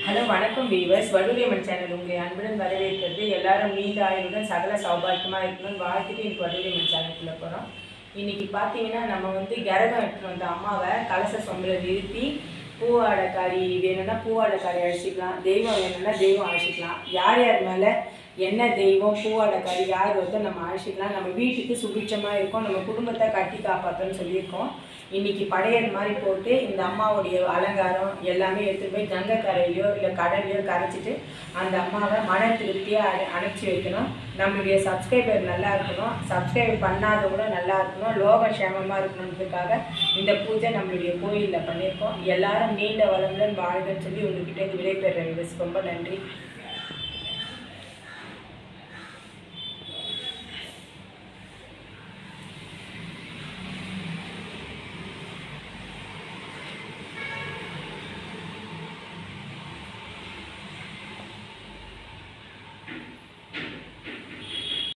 hello வணக்கம் viewers வடுரியம்மன் channel உங்களை அன்புடன் வரவேற்கிறது எல்லாரும் நீண்ட ஆயுளுடன் சகல சௌபாக்கியமாக இருக்கணும்னு வாழ்த்துட்டு இன்னைக்கு வடுரியம்மன் சேனலுக்குள்ள போகிறோம் இன்னைக்கு பார்த்தீங்கன்னா நம்ம வந்து கரகம் எடுத்துகிட்டு வந்த அம்மாவை கலச சொம்பில் நிறுத்தி பூவாடைக்காரி வேணும்னா பூவாடைக்காரி அழைச்சிக்கலாம் தெய்வம் வேணும்னா தெய்வம் அழைச்சிக்கலாம் யார் யார் மேலே என்ன தெய்வம் பூவாடைக்காரி யார் வந்து நம்ம அழைச்சிக்கலாம் நம்ம வீட்டுக்கு சுபிட்சமாக இருக்கும் நம்ம குடும்பத்தை கட்டி காப்பாற்றணும்னு சொல்லியிருக்கோம் இன்னைக்கு படையல் மாதிரி போட்டு இந்த அம்மாவுடைய அலங்காரம் எல்லாமே எடுத்துகிட்டு போய் கங்கை கரையிலையோ இல்லை கடல்லையோ கரைச்சிட்டு அந்த அம்மாவை மன திருப்தியாக அணை அணைச்சி வைக்கணும் நம்மளுடைய சப்ஸ்கிரைபர் நல்லா இருக்கணும் சப்ஸ்கிரைப் பண்ணாதவங்களும் நல்லா இருக்கணும் லோக சேமமாக இருக்கணுன்றதுக்காக இந்த பூஜை நம்மளுடைய கோயிலில் பண்ணியிருக்கோம் எல்லாரும் நீண்ட வளமுடன் வாழ்கன்னு சொல்லி உங்ககிட்ட இருந்து விடைபெற ரொம்ப நன்றி